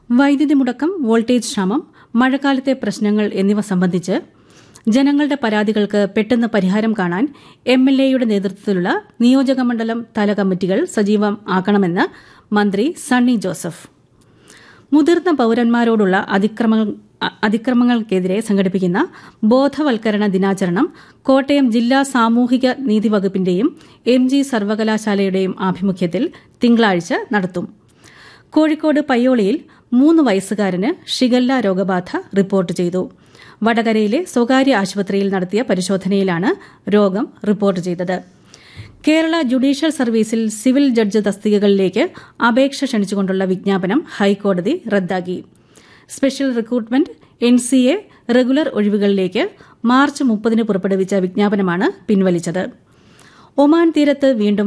വൈദ്യുതി മുടക്കം വോൾട്ടേജ് ക്ഷാമം മഴക്കാലത്തെ പ്രശ്നങ്ങൾ എന്നിവ സംബന്ധിച്ച് ജനങ്ങളുടെ പരാതികൾക്ക് പെട്ടെന്ന് പരിഹാരം കാണാൻ എം എൽ എയുടെ നേതൃത്വത്തിലുള്ള നിയോജകമണ്ഡലം തല കമ്മിറ്റികൾ സജീവം ആക്കണമെന്ന് മന്ത്രി സണ്ണി ജോസഫ് മുതിർന്ന പൌരന്മാരോടുള്ള അതിക്രമങ്ങൾ അതിക്രമങ്ങൾക്കെതിരെ സംഘടിപ്പിക്കുന്ന ബോധവൽക്കരണ ദിനാചരണം കോട്ടയം ജില്ലാ സാമൂഹിക നീതി വകുപ്പിന്റെയും എം ജി സർവകലാശാലയുടെയും ആഭിമുഖ്യത്തിൽ തിങ്കളാഴ്ച നടത്തും കോഴിക്കോട് പയ്യോളിയിൽ മൂന്ന് വയസ്സുകാരന് ഷിഗല്ല രോഗബാധ റിപ്പോർട്ട് ചെയ്തു വടകരയിലെ സ്വകാര്യ ആശുപത്രിയിൽ നടത്തിയ പരിശോധനയിലാണ് രോഗം റിപ്പോർട്ട് ചെയ്തത് കേരള ജുഡീഷ്യൽ സർവീസിൽ സിവിൽ ജഡ്ജ് തസ്തികകളിലേക്ക് അപേക്ഷ ക്ഷണിച്ചുകൊണ്ടുള്ള വിജ്ഞാപനം ഹൈക്കോടതി റദ്ദാക്കി special recruitment N C A regular ഒഴിവുകളിലേക്ക് മാർച്ച് മുപ്പതിന് പുറപ്പെടുവിച്ച വിജ്ഞാപനമാണ് പിൻവലിച്ചത് ഒമാൻ തീരത്ത് വീണ്ടും